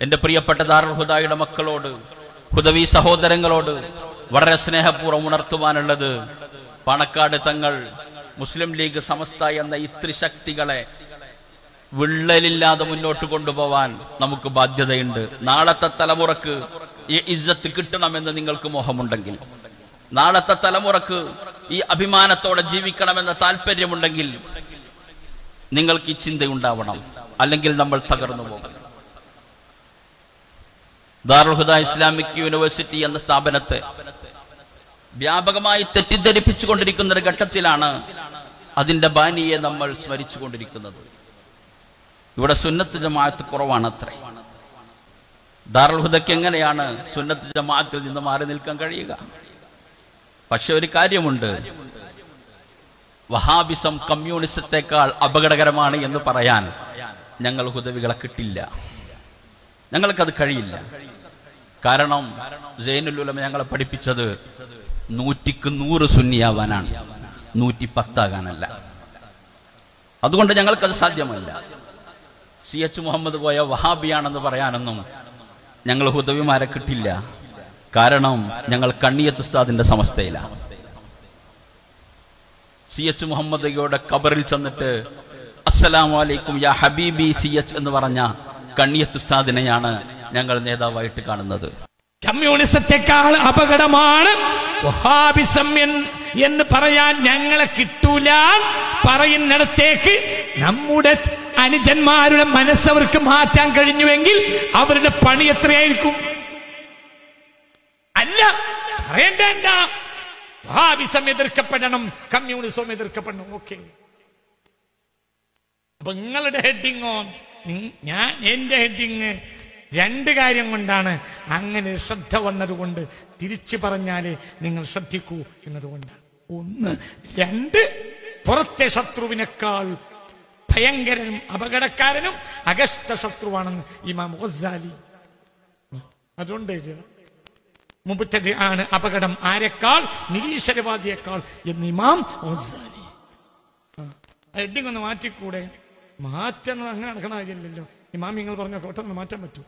എന്റെ പ്രിയപ്പെട്ട ദാറുൽ ഹുദായുടെ മക്കളോട് ഹുദവി സഹോദരങ്ങളോട് വളരെ സ്നേഹപൂർവ്വം ഉണർത്തുവാനുള്ളത് പണക്കാട് തങ്ങൾ മുസ്ലിം ലീഗ് സമസ്ത എന്ന ഇത്രി ശക്തികളെ വിള്ളലില്ലാതെ മുന്നോട്ട് കൊണ്ടുപോവാൻ നമുക്ക് ബാധ്യതയുണ്ട് നാളത്തെ തലമുറക്ക് ഈ ഇജ്ജത്ത് കിട്ടണമെന്ന് നിങ്ങൾക്ക് മോഹമുണ്ടെങ്കിൽ നാളത്തെ തലമുറക്ക് ഈ അഭിമാനത്തോടെ ജീവിക്കണമെന്ന താല്പര്യമുണ്ടെങ്കിൽ നിങ്ങൾക്ക് ഈ ചിന്തയുണ്ടാവണം അല്ലെങ്കിൽ നമ്മൾ തകർന്നു പോകും ദാറുൽ ഹുദ ഇസ്ലാമിക് യൂണിവേഴ്സിറ്റി എന്ന സ്ഥാപനത്തെ വ്യാപകമായി തെറ്റിദ്ധരിപ്പിച്ചുകൊണ്ടിരിക്കുന്ന ഒരു ഘട്ടത്തിലാണ് അതിന്റെ ബാനിയെ നമ്മൾ സ്മരിച്ചുകൊണ്ടിരിക്കുന്നത് ഇവിടെ സുന്നത്ത് ജമാഅത്ത് കുറവാണ് അത്രേ ദാറുൽ ഹുദയ്ക്ക് എങ്ങനെയാണ് സുന്നത്ത് ജമാഅത്തിൽ നിന്ന് മാറി നിൽക്കാൻ കഴിയുക പക്ഷെ ഒരു കാര്യമുണ്ട് വഹാബിസം കമ്മ്യൂണിസത്തെക്കാൾ അപകടകരമാണ് എന്ന് പറയാൻ ഞങ്ങൾ ഹുദവികളെ കിട്ടില്ല ഞങ്ങൾക്കത് കഴിയില്ല കാരണം ജൈനുൽ ഉലമ ഞങ്ങളെ പഠിപ്പിച്ചത് നൂറ്റിക്ക് നൂറ് സുന്നിയാവാനാണ് നൂറ്റി പത്താകാനല്ല അതുകൊണ്ട് ഞങ്ങൾക്കത് സാധ്യമല്ല സി എച്ച് മുഹമ്മദ് പോയ വഹാബിയാണെന്ന് പറയാനൊന്നും ഞങ്ങൾ ഹുദവിമാരെ കിട്ടില്ല കാരണം ഞങ്ങൾ കണ്ണിയത്ത് ഉസ്താദിന്റെ സമസ്തയിലാണ് സി എച്ച് മുഹമ്മദയുടെ കബറിൽ ചെന്നിട്ട് അസ്സലാമു അലൈക്കും യാ ഹബീബി സി എച്ച് എന്ന് പറഞ്ഞ കണ്ണിയത്ത് ഉസ്താദിനെയാണ് ഞങ്ങൾ നേതാവായിട്ട് കാണുന്നത് കമ്മ്യൂണിസത്തെക്കാൾ അപകടമാണ് വഹാബിസം എന്ന് എന്ന് പറയാൻ ഞങ്ങളെ കിട്ടൂല പറയുന്നിടത്തേക്ക് നമ്മുടെ അനുജന്മാരുടെ മനസ്സവർക്ക് മാറ്റാൻ കഴിഞ്ഞുവെങ്കിൽ അവരുടെ പണി എത്രയായിരിക്കും അല്ല പറയണ്ട എന്താ വഹാബിസം എതിർക്കപ്പെടണം കമ്മ്യൂണിസം എതിർക്കപ്പെടണം ഓക്കെ അപ്പൊ നിങ്ങളുടെ ഹെഡിങ്ങോ ഞാൻ എന്റെ ഹെഡിങ് രണ്ട് കാര്യം കൊണ്ടാണ് അങ്ങനെ ശ്രദ്ധ വന്നതുകൊണ്ട് തിരിച്ചു പറഞ്ഞാല് നിങ്ങൾ ശ്രദ്ധിക്കൂ എന്നതുകൊണ്ട് ഒന്ന് രണ്ട് പുറത്തെ ശത്രുവിനേക്കാൾ ഭയങ്കരനും അപകടക്കാരനും അഗസ്റ്റ ശത്രുവാണെന്ന് ഇമാം ഗസാലി അതുകൊണ്ട് എഴുതണം. മുബത്തത് ആണ് അപകടം ആരെക്കാൾ നിരീശ്വരവാദിയേക്കാൾ എന്ന് ഇമാം ഗസാലി ഹെഡിങ് ഒന്ന് മാറ്റിക്കൂടെ മാറ്റണം അങ്ങനെ നടക്കണ കാര്യമില്ലല്ലോ ഇമാം നിങ്ങൾ പറഞ്ഞ പെട്ടെന്ന് മാറ്റാൻ പറ്റൂ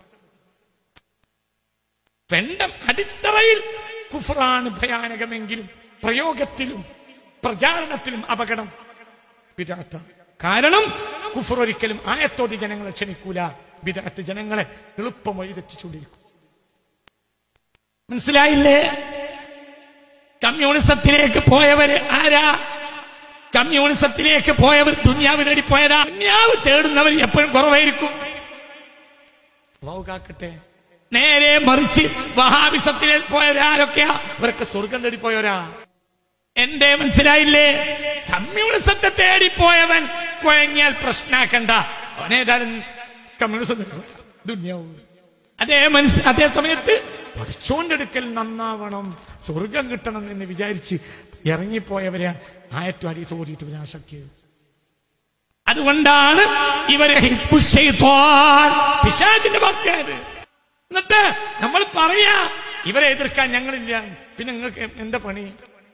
പെണ്ടം അടിത്തറയിൽ കുഫറാണ് ഭയാനകമെങ്കിലും പ്രയോഗത്തിലും പ്രചാരണത്തിലും അപകടം വിദാത്ത കാരണം കുഫർ ഒരിക്കലും ആയത്തോതി ജനങ്ങളെ ക്ഷണിക്കൂല വിദാത്ത് ജനങ്ങളെ എളുപ്പം വഴി തെറ്റിച്ചുകൊണ്ടിരിക്കും മനസ്സിലായില്ലേ കമ്മ്യൂണിസത്തിലേക്ക് പോയവര് ആരാ കമ്മ്യൂണിസത്തിലേക്ക് പോയവർ ദുന്യാവ് തേടി പോയതാ ദുന്യാവ് തേടുന്നവർ എപ്പോഴും കുറവായിരിക്കും അള്ളാഹു കാക്കട്ടെ നേരെ മറിച്ച് വഹാബിസത്തിലെ പോയവരാരൊക്കെയാ അവരൊക്കെ സ്വർഗം തേടി പോയവരാ എന്റെ മനസ്സിലായില്ലേ കമ്മ്യൂണിസത്തെ തേടി പോയവൻ കുഴങ്ങിയാൽ പ്രശ്നാക്കണ്ട അവനേതായാലും കമ്മ്യൂണിസം ദുന്യാവ് അതേ മനസ്സ് അതേ സമയത്ത് പഠിച്ചുകൊണ്ടെടുക്കൽ നന്നാവണം സ്വർഗം കിട്ടണം എന്ന് വിചാരിച്ച് ഇറങ്ങിപ്പോയവരെ ആയറ്റു അടി തോടിയിട്ട് വിനാശക്കിയത് അതുകൊണ്ടാണ് ഇവരെ ഹിസ്ബു ശൈത്വാൻ, പിശാചിന്റെ ഭക്തിയായത് എന്നിട്ട് നമ്മൾ പറയാ ഇവരെ എതിർക്കാൻ ഞങ്ങളില്ല പിന്നെ നിങ്ങൾക്ക് എന്താ പണി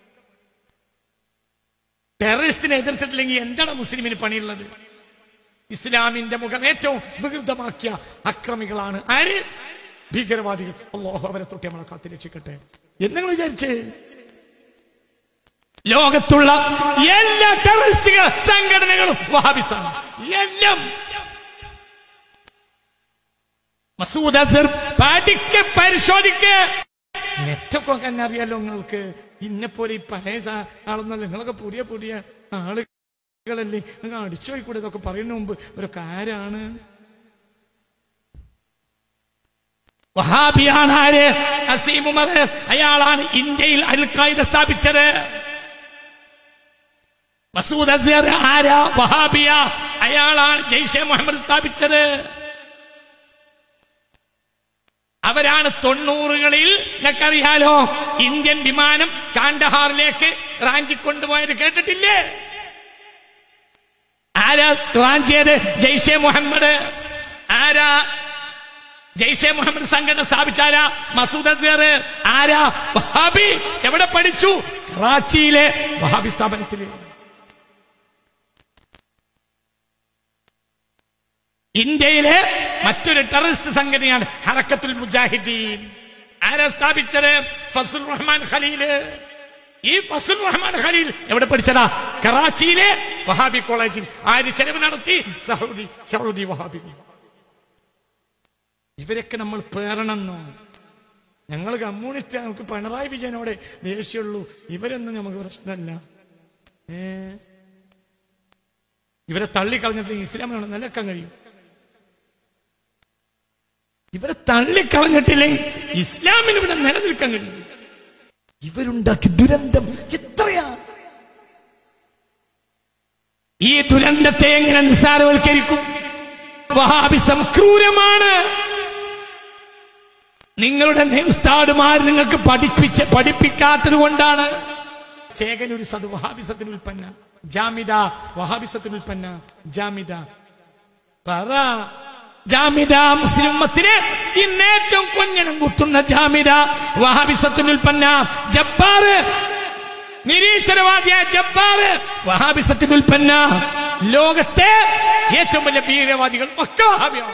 ടെററിസ്റ്റിനെ എതിർത്തിട്ടില്ലെങ്കിൽ എന്താണ് മുസ്ലിമിന് പണിയുള്ളത് ഇസ്ലാമിന്റെ മുഖം ഏറ്റവും വികൃതമാക്കിയ അക്രമികളാണ് ആര് ഭീകരവാദികൾ അള്ളാഹു അവരെ തൊട്ടി നമ്മളെ കാത്തി രക്ഷിക്കട്ടെ എന്ന് നിങ്ങൾ വിചാരിച്ച് ലോകത്തുള്ള എല്ലാ ടെററിസ്റ്റുകൾ സംഘടനകളും വഹാബിസാണ് എല്ലാം മസൂദ് അസർ പഠിക്ക് പരിശോധിക്ക് നെറ്റൊക്കെ തന്നെ അറിയാലോ നിങ്ങൾക്ക് ഇന്നെ പോലെ ഈ പഴയ സാ- ആളൊന്നുമല്ല നിങ്ങളൊക്കെ പുതിയ പുതിയ ആളുകളല്ലേ നിങ്ങൾ അടിച്ചു പോയിക്കൂടെ ഇതൊക്കെ പറയുന്ന മുമ്പ് ഇവരൊക്കെ ആരാണ് വഹാബിയാണ് ആര് അസീം ഉമർ അയാളാണ് ഇന്ത്യയിൽ അൽ ഖായിദ സ്ഥാപിച്ചത് മസൂദ് അസർ ആരാ വഹാബിയ അയാളാണ് ജയ്ഷെ മുഹമ്മദ് സ്ഥാപിച്ചത് അവരാണ് തൊണ്ണൂറുകളിൽ നിങ്ങൾക്കറിയാലോ ഇന്ത്യൻ വിമാനം കാണ്ടഹാറിലേക്ക് റാഞ്ചി കൊണ്ടുപോയത് കേട്ടിട്ടില്ലേ ആരാ റാഞ്ചിയത് ജയ്ഷെ മുഹമ്മദ് ആരാ ജയ്ഷെ മുഹമ്മദ് സംഘടന സ്ഥാപിച്ചാരാ മസൂദ് അസർ ആരാ വഹാബി എവിടെ പഠിച്ചു കറാച്ചിയിലെ വഹാബി സ്ഥാപനത്തില് ഇന്ത്യയിലെ മറ്റൊരു ടെററിസ്റ്റ് സംഘടനയാണ് ഹറക്കത്തുൽ മുജാഹിദീൻ ആരാ സ്ഥാപിച്ചത് ഫസുൽ റഹ്മാൻ ഖലീല് ഈ ഫസുൽ റഹ്മാൻ ഖലീൽ എവിടെ പഠിച്ചതാ കറാച്ചിയിലെ വഹാബി കോളേജിൽ ആര് ചെലവ് നടത്തി സൗദി സൗദി വഹാബി ഇവരൊക്കെ നമ്മൾ പേറണമെന്നോ ഞങ്ങൾ കമ്മ്യൂണിസ്റ്റ് നമുക്ക് പിണറായി വിജയനോട് ദേഷ്യമുള്ളൂ ഇവരൊന്നും നമുക്ക് പ്രശ്നമല്ല ഏ ഇവരെ തള്ളിക്കളഞ്ഞിട്ട് ഇസ്ലാമിനോട് നിലക്കാൻ കഴിയും ഇവരെ തള്ളിക്കളഞ്ഞിട്ടില്ലെങ്കിൽ ഇസ്ലാമിന് ഇവിടെ നിലനിൽക്കാൻ കഴിയും ഇവരുണ്ടാക്കിയ ദുരന്തം എത്രയാ ഈ ദുരന്തത്തെ എങ്ങനെ നിസ്സാരവൽക്കരിക്കും വഹാബിസം ക്രൂരമാണ് നിങ്ങളുടെ ഉസ്താദുമാർ നിങ്ങൾക്ക് പഠിപ്പിച്ച് പഠിപ്പിക്കാത്തത് കൊണ്ടാണ് ചേകനൊരു സത് വഹാബിസത്തിന് ഉൽപ്പന്ന ജാമിദ വഹാബിസത്തിന് ഉൽപ്പന്ന ജാമിദ പറ ജാമിദ മുസ്ലിം ഉമ്മത്തിന് ഇന്ന് ഏറ്റവും കൊഞ്ഞനം കുത്തുന്ന ജാമിദ വഹാബിസത്തിന് ഉൽപ്പന്ന ജബ്ബാറ് നിരീശ്വരവാദിയായ ജബ്ബാറ് വഹാബിസത്തിന് ഉൽപ്പന്ന ലോകത്തെ ഏറ്റവും വലിയ ഭീകരവാദികൾ ഒക്കെ വഹാബിയാണ്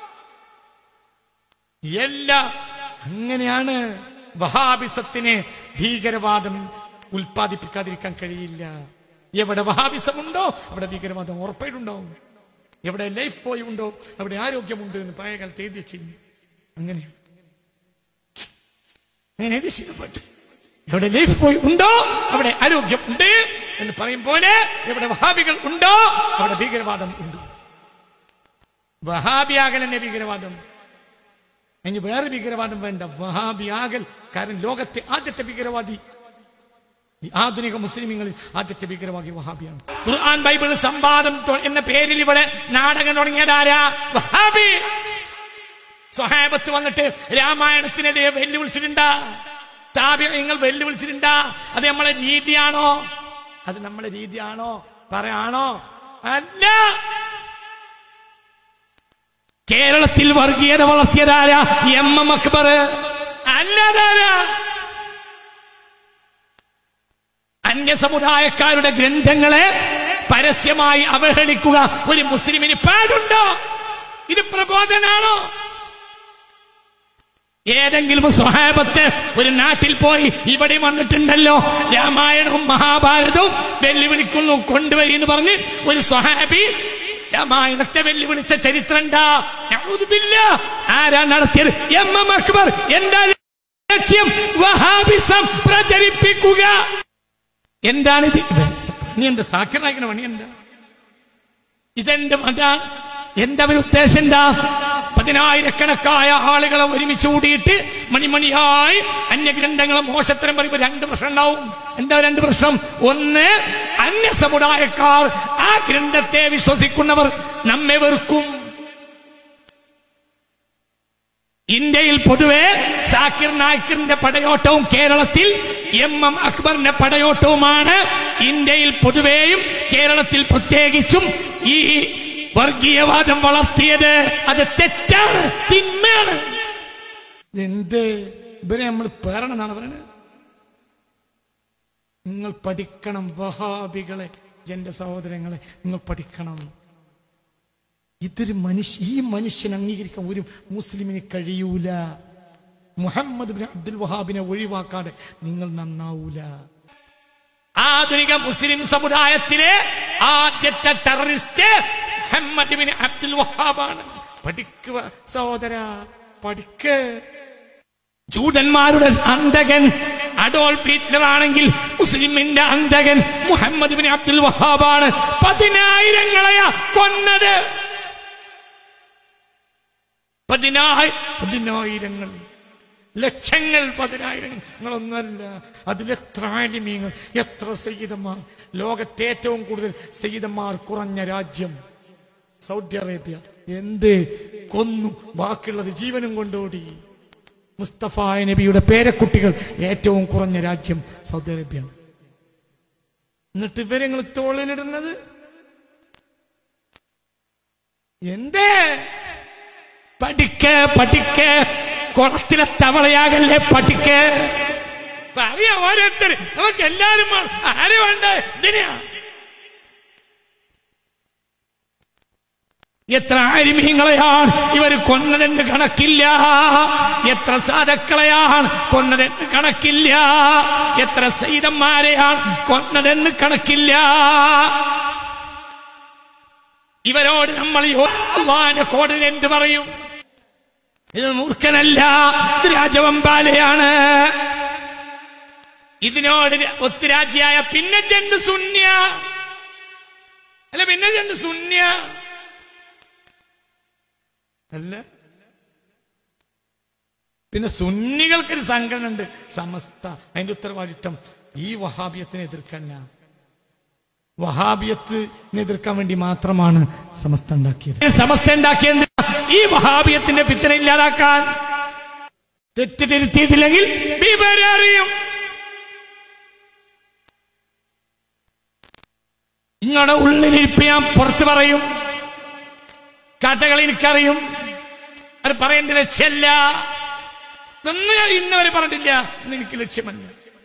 എല്ലാ അങ്ങനെയാണ് വഹാബിസത്തിന് ഭീകരവാദം ഉൽപ്പാദിപ്പിക്കാതിരിക്കാൻ കഴിയില്ല എവിടെ വഹാബിസമുണ്ടോ അവിടെ ഭീകരവാദം ഉറപ്പായിട്ടുണ്ടാവും എവിടെ ലൈഫ് ബോയ് ഉണ്ടോ അവിടെ ആരോഗ്യമുണ്ട് എന്ന് പഴയ കാലത്ത് എഴുതി വെച്ചിരുന്നു അങ്ങനെയാണ് അങ്ങനെ എഴുതി ചെയ്യപ്പെട്ടു എവിടെ ലൈഫ് ബോയ് ഉണ്ടോ അവിടെ ആരോഗ്യം ഉണ്ട് എന്ന് പറയും പോലെ എവിടെ വഹാബികൾ ഉണ്ടോ അവിടെ ഭീകരവാദം ഉണ്ട് വഹാബിയാകൽ തന്നെ ഭീകരവാദം ഇനി വേറെ ഭീകരവാദം വേണ്ട വഹാബിയാകൽ കാരണം ലോകത്തെ ആദ്യത്തെ ഭീകരവാദി ഈ ആധുനിക മുസ്ലിമീങ്ങളിൽ ആദ്യത്തെ ഭീകരവാദി വഹാബിയാണ് ഖുർആൻ ബൈബിൾ സംവാദം തൊ- എന്ന പേരിൽ ഇവിടെ നാടകം തുടങ്ങിയതാരാ വഹാബി സ്വഹാബത്ത് വന്നിട്ട് രാമായണത്തിനെതിരെ വെല്ലുവിളിച്ചിട്ടുണ്ടാ താപ്യങ്ങൾ വെല്ലുവിളിച്ചിട്ടുണ്ടാ അത് നമ്മളെ രീതിയാണോ അത് നമ്മളെ രീതിയാണോ പറയാണോ അല്ല കേരളത്തിൽ വർഗീയത വളർത്തിയതാരാ എം എം അക്ബർ അല്ലതാരാ അന്യസമുദായക്കാരുടെ ഗ്രന്ഥങ്ങളെ പരസ്യമായി അവഹേളിക്കുക ഒരു മുസ്ലിമിന് പാടുണ്ടോ ഇത് പ്രബോധനാണോ ഏതെങ്കിലും സ്വഹാബത്ത് ഒരു നാട്ടിൽ പോയി ഇവിടെ വന്നിട്ടുണ്ടല്ലോ രാമായണവും മഹാഭാരതവും വെല്ലുവിളിക്കുന്നു കൊണ്ടുവരി എന്ന് പറഞ്ഞ് ഒരു സ്വഹാബി രാമായണത്തെ വെല്ലുവിളിച്ച ചരിത്രം ഉണ്ടാ ആരാ നടത്തിയത് എം എം അക്ബർ എന്താ ലക്ഷ്യം വഹാബിസം പ്രചരിപ്പിക്കുക എന്താണിത് പണി എന്താ സാക്കിറാക്കുന്ന പണി എന്താ ഇതെന്റെ മത എന്താ ഒരു ഉദ്ദേശം എന്താ പതിനായിരക്കണക്കായ ആളുകളെ ഒരുമിച്ച് കൂടിയിട്ട് മണിമണിയായി അന്യഗ്രന്ഥങ്ങളെ മോശത്തരം പറയുമ്പോൾ രണ്ട് പ്രശ്നം ഉണ്ടാവും എന്താ രണ്ട് പ്രശ്നം ഒന്ന് അന്യ സമുദായക്കാർ ആ ഗ്രന്ഥത്തെ വിശ്വസിക്കുന്നവർ നമ്മെ വെറുക്കും ഇന്ത്യയിൽ പൊതുവെ സാക്കിർ നായിക്കിറിന്റെ പടയോട്ടവും കേരളത്തിൽ എം എം അക്ബറിന്റെ പടയോട്ടവുമാണ് ഇന്ത്യയിൽ പൊതുവെയും കേരളത്തിൽ പ്രത്യേകിച്ചും ഈ വർഗീയവാദം വളർത്തിയത് അത് തെറ്റാണ് തിന്മയാണ് എന്ത് ഇവരെ നമ്മൾ പേരണമെന്നാണ് പറയുന്നത് നിങ്ങൾ പഠിക്കണം വഹാബികളെ എന്റെ സഹോദരങ്ങളെ നിങ്ങൾ പഠിക്കണം ഇതൊരു മനുഷ്യ ഈ മനുഷ്യൻ അംഗീകരിക്കാൻ ഒരു മുസ്ലിമിന് കഴിയൂല മുഹമ്മദ് ബിൻ അബ്ദുൽ വഹാബിനെ ഒഴിവാക്കാതെ നിങ്ങൾ നന്നാവൂല ആധുനിക മുസ്ലിം സമുദായത്തിലെ ആദ്യത്തെ ടെററിസ്റ്റ് മുഹമ്മദ് ബിൻ അബ്ദുൽ വഹാബാണ് പഠിക്കുക സഹോദര പഠിക്ക ജൂതന്മാരുടെ അന്തകൻ അഡോൾഫ് ഹിറ്റ്ലർ ആണെങ്കിൽ മുസ്ലിമിന്റെ അന്തകൻ മുഹമ്മദ് ബിൻ അബ്ദുൽ വഹാബാണ് പതിനായിരങ്ങളെയാ കൊന്നത് പതിനായി പതിനായിരങ്ങൾ ലക്ഷങ്ങൾ പതിനായിരങ്ങളൊന്നല്ല അതിലെത്ര ആലിമീങ്ങൾ എത്ര സയ്യിദന്മാർ ലോകത്തെ ഏറ്റവും കൂടുതൽ സയ്യിദന്മാർ കുറഞ്ഞ രാജ്യം സൗദി അറേബ്യ എന്ത് കൊന്നു ബാക്കിയുള്ളത് ജീവനും കൊണ്ടോടി മുസ്തഫ നബിയുടെ പേരക്കുട്ടികൾ ഏറ്റവും കുറഞ്ഞ രാജ്യം സൗദി അറേബ്യയാണ് എന്നിട്ട് ഇവരെ നിങ്ങൾ തോളിലിടുന്നത് എന്തേ പഠിക്ക പഠിക്ക കുളത്തിലെ തവളയാകല്ലേ പഠിക്ക പറയാ ഓരോരുത്തർ നമുക്ക് എല്ലാരും വേണം. ആര് വേണ്ട ഇതിനെയാ എത്ര ആരിമീങ്ങളെയാണ് ഇവർ കൊന്നതെന്ന് കണക്കില്ല എത്ര സാധക്കളെയാണ് കൊന്നതെന്ന് കണക്കില്ല എത്ര സൈതന്മാരെയാണ് കൊന്നതെന്ന് കണക്കില്ല ഇവരോട് നമ്മൾ അള്ളാന്റെ കോടതി എന്ത് പറയും ഇത് മൂർഖനല്ല ഇത് രാജവമ്പാലയാണ് ഇതിനോട് ഒത്തുരാജ്യായ പിന്നെ ചെന്ന് ശൂന്യ അല്ല പിന്നെ ചെന്ന് ശൂന്യ അല്ല പിന്നെ സുന്നികൾക്കൊരു സംഘടന ഉണ്ട് സമസ്ത അതിന്റെ ഉത്തരവാദിത്വം ഈ വഹാബിയത്തിനെ എതിർക്കാൻ വഹാബിയത്തിനെ എതിർക്കാൻ വേണ്ടി മാത്രമാണ് സമസ്ത ഉണ്ടാക്കിയത് സമസ്ത ഉണ്ടാക്കിയത് ഈ വഹാബിയത്തിന്റെ പിത്തന ഇല്ലാതാക്കാൻ തെറ്റ് തിരുത്തിയിട്ടില്ലെങ്കിൽ വിവരം അറിയും നിങ്ങളുടെ ഉള്ളിലിരിപ്പ് ഞാൻ പുറത്ത് പറയും കഥകൾ എനിക്കറിയും അത് പറയേണ്ട ലക്ഷ്യമല്ല ഇതൊന്നും ഞാൻ ഇന്നുവരെ പറഞ്ഞിട്ടില്ല ഇന്ന് എനിക്ക് ലക്ഷ്യമല്ല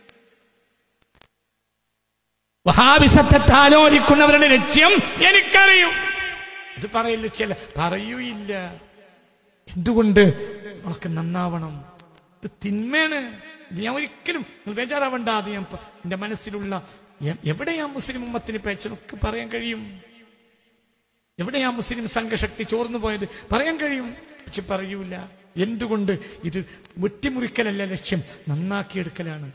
വഹാബിസത്തെ താലോലിക്കുന്നവരുടെ ലക്ഷ്യം എനിക്കറിയും ഇത് പറയും ലക്ഷ്യമല്ല പറയൂയില്ല എന്തുകൊണ്ട് അവർക്ക് നന്നാവണം ഇത് തിന്മയാണ് ഇത് ഞാൻ ഒരിക്കലും നിങ്ങൾ ബേജാറാവണ്ട അത് ഞാൻ പ- എന്റെ മനസ്സിലുള്ള എ- എവിടെയാ മുസ്ലിം ഉമ്മത്തിന് പേച്ചനൊക്കെ പറയാൻ കഴിയും എവിടെയാ മുസ്ലിം സംഘശക്തി ചോർന്നു പോയത് പറയാൻ കഴിയും പക്ഷെ പറയൂല എന്തുകൊണ്ട് ഇത് വെട്ടിമുറിക്കലല്ല ലക്ഷ്യം നന്നാക്കിയെടുക്കലാണ്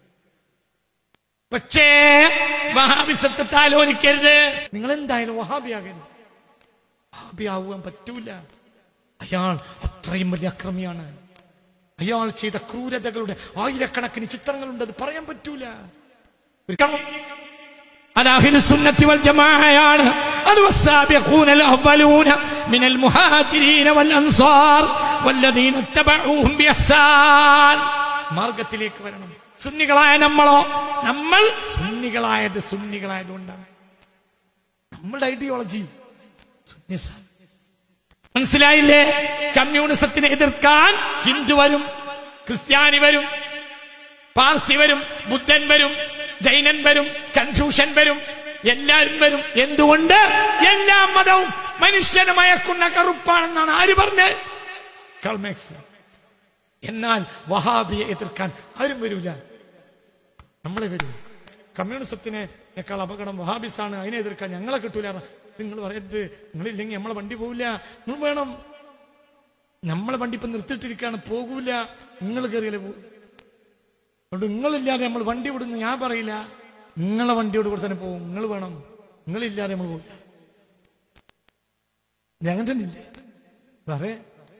പക്ഷേ വഹാബിസത്തെ താലോലിക്കരുത് നിങ്ങൾ എന്തായാലും വഹാബിയാകരുത് വഹാബിയാവാൻ പറ്റൂല അയാൾ അത്രയും വലിയ അക്രമിയാണ് അയാൾ ചെയ്ത ക്രൂരതകളുടെ ആയിരക്കണക്കിന് ചിത്രങ്ങളുണ്ട് അത് പറയാൻ പറ്റൂല ഒരിക്കലും على أهل السنة والجماعة أنا والسابقون الأولون من المهاجرين والأنصار والذين اتبعوهم بإحسان മാർഗത്തിലേക്ക് വരണം സുന്നികളായ നമ്മളോ നമ്മൾ സുന്നികളായത് സുന്നികളായതുകൊണ്ടാണ് നമ്മളുടെ ഐഡിയോളജി സുന്നിസം മനസ്സിലായില്ലേ കമ്മ്യൂണിസത്തിനെ എതിർക്കാൻ ഹിന്ദു വരും ക്രിസ്ത്യാനി വരും പാർസി വരും ബുദ്ധൻ വരും ജൈനൻ വരും കൺഫ്യൂഷൻ വരും എല്ലാവരും വരും എന്തുകൊണ്ട് എല്ലാ മതവും മനുഷ്യനെ മയക്കുന്ന കറുപ്പാണെന്നാണ് ആര് പറഞ്ഞത് കാൾമാക്സ് എന്നാൽ വഹാബിയെ എതിർക്കാൻ ആരും വരൂല നമ്മളെ വരൂ കമ്മ്യൂണിസത്തിനേക്കാൾ അപകടം വഹാബിസാണ് അതിനെ എതിർക്കാൻ ഞങ്ങളെ കിട്ടൂല നിങ്ങൾ പറയരുത് നിങ്ങളില്ലെങ്കിൽ നമ്മളെ വണ്ടി പോവില്ല നിങ്ങൾ വേണം നമ്മളെ വണ്ടി ഇപ്പൊ നിർത്തിയിട്ടിരിക്കുകയാണ് പോകൂല നിങ്ങൾ കയറിയാലേ പോകും അതുകൊണ്ട് നിങ്ങളില്ലാതെ നമ്മൾ വണ്ടി വിടുന്നു ഞാൻ പറയില്ല നിങ്ങളെ വണ്ടിയോട് കൂടെ തന്നെ പോകും നിങ്ങൾ വേണം നിങ്ങളില്ലാതെ നമ്മൾ പോകില്ല ഇത് അങ്ങനെ തന്നെ ഇല്ലേ പറയേ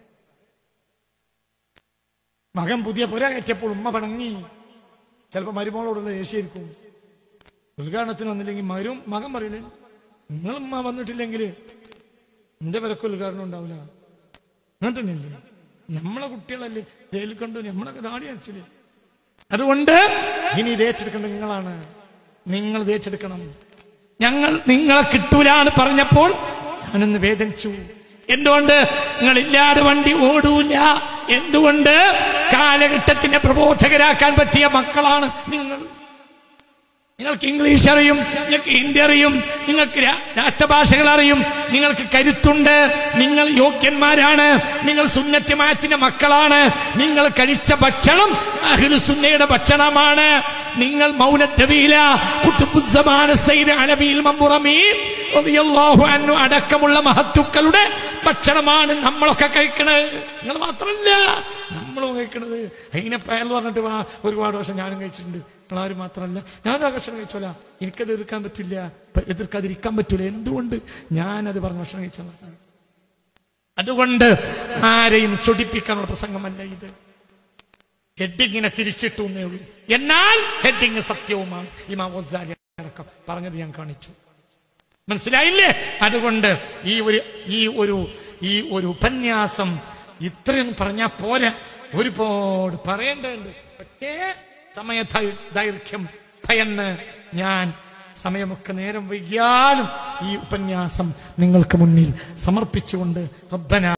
മകൻ പുതിയ പുര കയറ്റിയപ്പോൾ ഉമ്മ പണങ്ങി ചിലപ്പോ മരുമോളോടുള്ള ദേഷ്യമായിരിക്കും ഉദ്ഘാടനത്തിന് വന്നില്ലെങ്കിൽ മരും മകൻ പറയില്ലേ നിങ്ങൾ ഉമ്മ വന്നിട്ടില്ലെങ്കിൽ എന്റെ പേരൊക്കെ ഉദ്ഘാടനം ഉണ്ടാവില്ല അങ്ങനെ തന്നെയല്ലേ നമ്മളെ കുട്ടികളല്ലേ ജയിലിൽ കണ്ടു നമ്മളൊക്കെ ദാടി അരച്ചില്ലേ അതുകൊണ്ട് ഇനി ഇത് ഏറ്റെടുക്കേണ്ടത് നിങ്ങളാണ് നിങ്ങൾ ഇത് ഏറ്റെടുക്കണം ഞങ്ങൾ നിങ്ങളെ കിട്ടൂലാണ് പറഞ്ഞപ്പോൾ ഞാനൊന്ന് വേദനിച്ചു എന്തുകൊണ്ട് നിങ്ങളില്ലാതെ വണ്ടി ഓടൂല എന്തുകൊണ്ട് കാലഘട്ടത്തിന്റെ പ്രബോധകരാക്കാൻ പറ്റിയ മക്കളാണ് നിങ്ങൾ നിങ്ങൾക്ക് ഇംഗ്ലീഷ് അറിയും നിങ്ങൾക്ക് ഹിന്ദി അറിയും നിങ്ങൾക്ക് രാ- രാഷ്ട്രഭാഷകൾ അറിയും നിങ്ങൾക്ക് കരുത്തുണ്ട് നിങ്ങൾ യോഗ്യന്മാരാണ് നിങ്ങൾ സുന്നത്യമായത്തിന്റെ മക്കളാണ് നിങ്ങൾ കഴിച്ച ഭക്ഷണം അഖിലു സുന്നയുടെ ഭക്ഷണമാണ് നിങ്ങൾ മൗനത്തവീല കുത്തുബുസ്സമാന സൈദ് അലവിയിൽ മമ്പുറമീ റളിയല്ലാഹു അൻഹു അടക്കമുള്ള മഹത്തുക്കളുടെ ഭക്ഷണമാണ് നമ്മളൊക്കെ കഴിക്കണത് നിങ്ങൾ മാത്രമല്ല നമ്മളും കഴിക്കണത് അതിനെപ്പയൽ പറഞ്ഞിട്ട് വാ ഒരുപാട് വർഷം ഞാനും കഴിച്ചിട്ടുണ്ട് നിങ്ങളാരും മാത്രമല്ല ഞാൻ ആ ഭക്ഷണം കഴിച്ചോല എനിക്കത് എതിർക്കാൻ പറ്റില്ല പ- എതിർക്കാതിരിക്കാൻ പറ്റൂല എന്തുകൊണ്ട് ഞാനത് പറഞ്ഞ ഭക്ഷണം കഴിച്ചോളാം അതുകൊണ്ട് ആരെയും ചൊടിപ്പിക്കാനുള്ള പ്രസംഗമല്ല ഇത് ഹെഡിങ്ങിനെ തിരിച്ചിട്ടു എന്നേ ഉള്ളൂ എന്നാൽ ഹെഡിങ് സത്യവുമാണ് ഇമാം ഗസാലി അടക്കം പറഞ്ഞത് ഞാൻ കാണിച്ചു മനസ്സിലായില്ലേ അതുകൊണ്ട് ഈ ഒരു ഈ ഒരു ഈ ഒരു ഉപന്യാസം ഇത്രയും പറഞ്ഞാൽ പോരാ ഒരുപാട് പറയേണ്ടതുണ്ട് പക്ഷേ സമയ ദൈ- ദൈർഘ്യം ഭയന്ന് ഞാൻ സമയമൊക്കെ നേരം വൈകിയാലും ഈ ഉപന്യാസം നിങ്ങൾക്ക് മുന്നിൽ സമർപ്പിച്ചുകൊണ്ട് റബ്ബന